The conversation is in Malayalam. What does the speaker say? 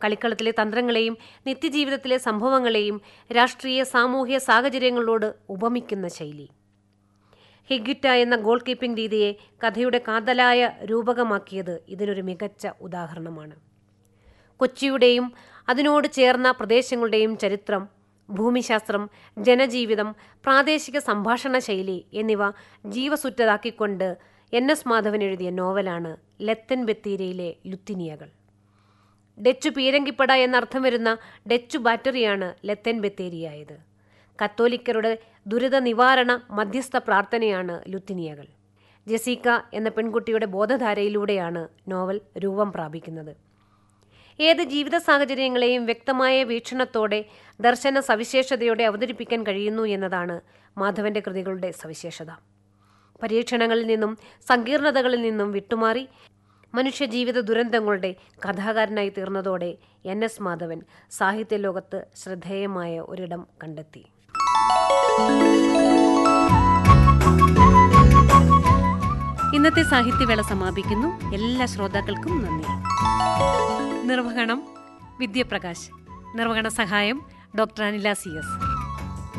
കളിക്കളത്തിലെ തന്ത്രങ്ങളെയും നിത്യജീവിതത്തിലെ സംഭവങ്ങളെയും രാഷ്ട്രീയ സാമൂഹ്യ സാഹചര്യങ്ങളോട് ഉപമിക്കുന്ന ശൈലി ഹിഗിറ്റ എന്ന ഗോൾ കീപ്പിംഗ് രീതിയെ കഥയുടെ കാതലായ രൂപകമാക്കിയത് ഇതിനൊരു മികച്ച ഉദാഹരണമാണ് കൊച്ചിയുടെയും അതിനോട് ചേർന്ന പ്രദേശങ്ങളുടെയും ചരിത്രം ഭൂമിശാസ്ത്രം ജനജീവിതം പ്രാദേശിക സംഭാഷണ ശൈലി എന്നിവ ജീവസുറ്റതാക്കിക്കൊണ്ട് എൻ എസ് മാധവൻ എഴുതിയ നോവലാണ് ലത്തൻ ബത്തീരയിലെ ലുത്തിനിയകൾ ഡച്ചു പീരങ്കിപ്പട എന്നർത്ഥം വരുന്ന ഡച്ചു ബാറ്ററിയാണ് ലത്തൻ ബത്തേരിയായത് കത്തോലിക്കരുടെ ദുരിത നിവാരണ മധ്യസ്ഥ പ്രാർത്ഥനയാണ് ലുത്തിനിയകൾ ജസീക്ക എന്ന പെൺകുട്ടിയുടെ ബോധധാരയിലൂടെയാണ് നോവൽ രൂപം പ്രാപിക്കുന്നത് ഏത് ജീവിത സാഹചര്യങ്ങളെയും വ്യക്തമായ വീക്ഷണത്തോടെ ദർശന സവിശേഷതയോടെ അവതരിപ്പിക്കാൻ കഴിയുന്നു എന്നതാണ് മാധവന്റെ കൃതികളുടെ സവിശേഷത പരീക്ഷണങ്ങളിൽ നിന്നും സങ്കീർണതകളിൽ നിന്നും വിട്ടുമാറി മനുഷ്യജീവിത ദുരന്തങ്ങളുടെ കഥാകാരനായി തീർന്നതോടെ എൻ എസ് മാധവൻ സാഹിത്യ ലോകത്ത് ശ്രദ്ധേയമായ ഒരിടം കണ്ടെത്തി ഇന്നത്തെ സാഹിത്യവേള സമാപിക്കുന്നു എല്ലാ ശ്രോതാക്കൾക്കും നന്ദി നിർവഹണം വിദ്യപ്രകാശ് നിർവഹണ സഹായം ഡോക്ടർ അനില സി എസ്